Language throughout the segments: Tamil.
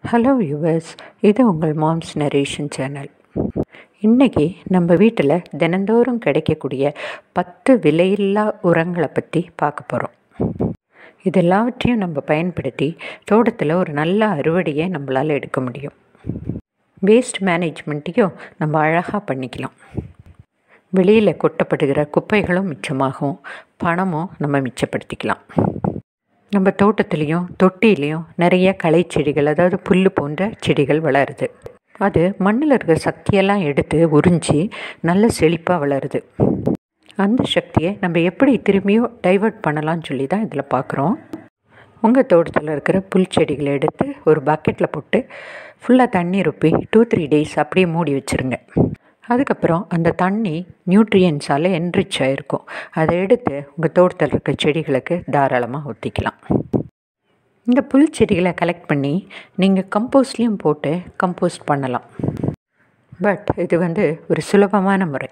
ஹலோ யுவர்ஸ் இது உங்கள் மாம்ஸ் நரேஷன் சேனல் இன்றைக்கி நம்ம வீட்டில் தினந்தோறும் கிடைக்கக்கூடிய பத்து விலையில்லா உரங்களை பற்றி பார்க்க போகிறோம் இது எல்லாவற்றையும் நம்ம பயன்படுத்தி தோட்டத்தில் ஒரு நல்ல அறுவடையை நம்மளால் எடுக்க முடியும் வேஸ்ட் மேனேஜ்மெண்ட்டையும் நம்ம அழகாக பண்ணிக்கலாம் வெளியில் கொட்டப்படுகிற குப்பைகளும் மிச்சமாகும் பணமும் நம்ம மிச்சப்படுத்திக்கலாம் நம்ம தோட்டத்துலேயும் தொட்டிலையும் நிறைய களை செடிகள் அதாவது புல் போன்ற செடிகள் வளருது அது மண்ணில் இருக்கிற சக்தியெல்லாம் எடுத்து உறிஞ்சி நல்ல செழிப்பாக வளருது அந்த சக்தியை நம்ம எப்படி திரும்பியும் டைவர்ட் பண்ணலாம்னு சொல்லி தான் இதில் பார்க்குறோம் உங்கள் தோட்டத்தில் இருக்கிற புல் செடிகளை எடுத்து ஒரு பக்கெட்டில் போட்டு ஃபுல்லாக தண்ணி ரொப்பி டூ த்ரீ டேஸ் அப்படியே மூடி வச்சுருங்க அதுக்கப்புறம் அந்த தண்ணி நியூட்ரியன்ஸால் என்ரிச் ஆகிருக்கும் அதை எடுத்து உங்கள் தோட்டத்தில் இருக்க செடிகளுக்கு தாராளமாக ஊற்றிக்கலாம் இந்த புல் செடிகளை கலெக்ட் பண்ணி நீங்கள் கம்போஸ்ட்லேயும் போட்டு கம்போஸ்ட் பண்ணலாம் பட் இது வந்து ஒரு சுலபமான முறை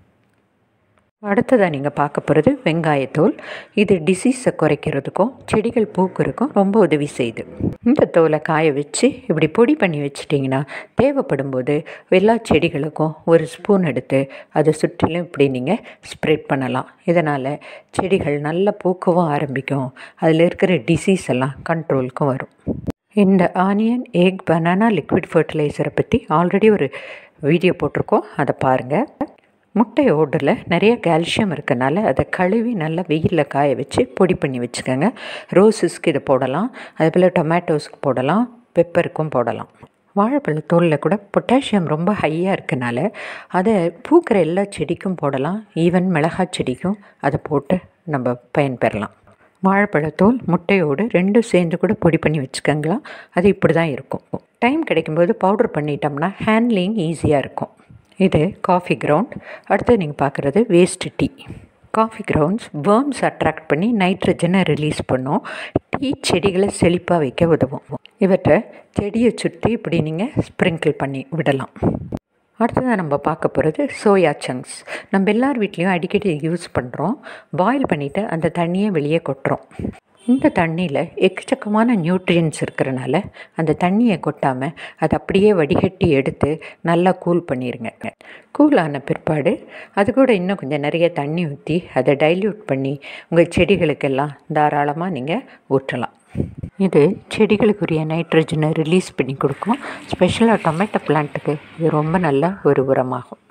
அடுத்ததாக நீங்கள் பார்க்க போகிறது வெங்காயத்தோல் இது டிசீஸை குறைக்கிறதுக்கும் செடிகள் பூக்கிறதுக்கும் ரொம்ப உதவி செய்யுது இந்த தோலை காய வச்சு இப்படி பொடி பண்ணி வச்சிட்டிங்கன்னா தேவைப்படும் போது எல்லா செடிகளுக்கும் ஒரு ஸ்பூன் எடுத்து அதை சுற்றிலும் இப்படி நீங்கள் ஸ்ப்ரெட் பண்ணலாம் இதனால் செடிகள் நல்லா பூக்கவும் ஆரம்பிக்கும் அதில் இருக்கிற டிசீஸ் எல்லாம் கண்ட்ரோலுக்கும் வரும் இந்த ஆனியன் எக் பனானா லிக்விட் ஃபர்டிலைசரை பற்றி ஆல்ரெடி ஒரு வீடியோ போட்டிருக்கோம் அதை பாருங்கள் முட்டை ஓடில் நிறைய கால்சியம் இருக்கனால அதை கழுவி நல்லா வெயிலில் காய வச்சு பொடி பண்ணி வச்சுக்கோங்க ரோஸஸ்க்கு இதை போடலாம் அதே போல் டொமேட்டோஸ்க்கு போடலாம் பெப்பருக்கும் போடலாம் வாழைப்பழ தோலில் கூட பொட்டாசியம் ரொம்ப ஹையாக இருக்கனால அதை பூக்கிற எல்லா செடிக்கும் போடலாம் ஈவன் மிளகாய் செடிக்கும் அதை போட்டு நம்ம பயன்பெறலாம் வாழைப்பழத்தோல் முட்டையோடு ரெண்டும் சேர்ந்து கூட பொடி பண்ணி வச்சுக்கோங்களா அது இப்படி தான் இருக்கும் டைம் கிடைக்கும்போது பவுடர் பண்ணிட்டோம்னா ஹேண்ட்லிங் ஈஸியாக இருக்கும் இது காஃபி கிரவுண்ட் அடுத்து நீங்கள் பார்க்குறது waste tea coffee grounds worms attract பண்ணி நைட்ரஜனை ரிலீஸ் பண்ணும் டீ செடிகளை செழிப்பாக வைக்க உதவும் இவற்றை செடியை சுற்றி இப்படி நீங்கள் ஸ்ப்ரிங்கிள் பண்ணி விடலாம் அடுத்ததாக நம்ம பார்க்க போகிறது சோயா சங்க்ஸ் நம்ம எல்லார் வீட்லேயும் அடிக்கடி யூஸ் பண்ணுறோம் பாயில் பண்ணிவிட்டு அந்த தண்ணியை வெளியே கொட்டுறோம் இந்த தண்ணியில் எக்கச்சக்கமான நியூட்ரியன்ஸ் இருக்கிறனால அந்த தண்ணியை கொட்டாமல் அதை அப்படியே வடிகட்டி எடுத்து நல்லா கூல் பண்ணிடுங்க கூல் ஆன பிற்பாடு அது கூட இன்னும் கொஞ்சம் நிறைய தண்ணி ஊற்றி அதை டைல்யூட் பண்ணி உங்கள் செடிகளுக்கெல்லாம் தாராளமாக நீங்கள் ஊற்றலாம் இது செடிகளுக்குரிய நைட்ரஜனை ரிலீஸ் பண்ணி கொடுக்கும் ஸ்பெஷலாக டொமேட்டோ பிளான்ட்டுக்கு இது ரொம்ப நல்ல ஒரு உரமாகும்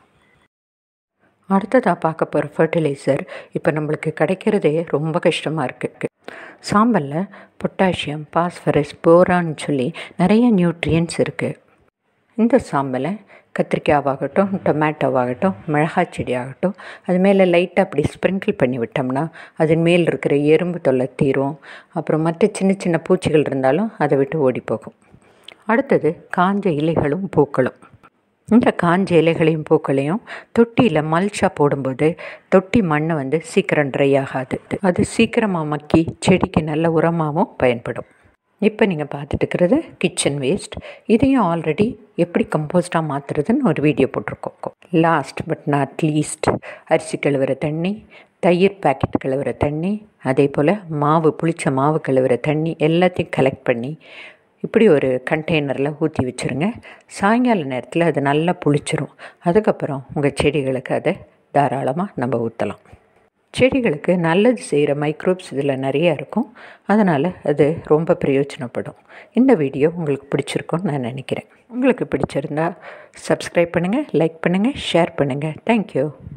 அடுத்ததாக பார்க்க போகிற ஃபர்டிலைசர் இப்போ நம்மளுக்கு கிடைக்கிறதே ரொம்ப கஷ்டமாக இருக்குது சாம்பலில் பொட்டாசியம் பாஸ்பரஸ் போரான்னு சொல்லி நிறைய நியூட்ரியன்ஸ் இருக்குது இந்த சாம்பலை கத்திரிக்காவாகட்டும் டொமேட்டோவாகட்டும் மிளகாய் செடி ஆகட்டும் அது மேலே லைட்டாக அப்படி ஸ்ப்ரிங்கிள் பண்ணி விட்டோம்னா அதன் மேல் இருக்கிற எறும்பு தொல்லை தீரும் அப்புறம் மற்ற சின்ன சின்ன பூச்சிகள் இருந்தாலும் அதை விட்டு ஓடி போகும் அடுத்தது காஞ்ச இலைகளும் பூக்களும் இந்த காஞ்ச இலைகளையும் பூக்களையும் தொட்டியில் மல்ச்சா போடும்போது தொட்டி மண் வந்து சீக்கிரம் ட்ரை ஆகாது அது சீக்கிரமாக மக்கி செடிக்கு நல்ல உரமாகவும் பயன்படும் இப்போ நீங்கள் பார்த்துட்டு இருக்கிறது கிச்சன் வேஸ்ட் இதையும் ஆல்ரெடி எப்படி கம்போஸ்டாக மாற்றுறதுன்னு ஒரு வீடியோ போட்டிருக்கோம் லாஸ்ட் பட் நாட் லீஸ்ட் அரிசி கழுவுற தண்ணி தயிர் பேக்கெட் கழுவுற தண்ணி அதே போல் மாவு புளிச்ச மாவு கழுவுற தண்ணி எல்லாத்தையும் கலெக்ட் பண்ணி இப்படி ஒரு கண்டெய்னரில் ஊற்றி வச்சுருங்க சாயங்கால நேரத்தில் அது நல்லா புளிச்சிரும் அதுக்கப்புறம் உங்கள் செடிகளுக்கு அதை தாராளமாக நம்ம ஊற்றலாம் செடிகளுக்கு நல்லது செய்கிற மைக்ரோப்ஸ் இதில் நிறையா இருக்கும் அதனால் அது ரொம்ப பிரயோஜனப்படும் இந்த வீடியோ உங்களுக்கு பிடிச்சிருக்கும்னு நான் நினைக்கிறேன் உங்களுக்கு பிடிச்சிருந்தா சப்ஸ்கிரைப் பண்ணுங்கள் லைக் பண்ணுங்கள் ஷேர் பண்ணுங்கள் தேங்க்யூ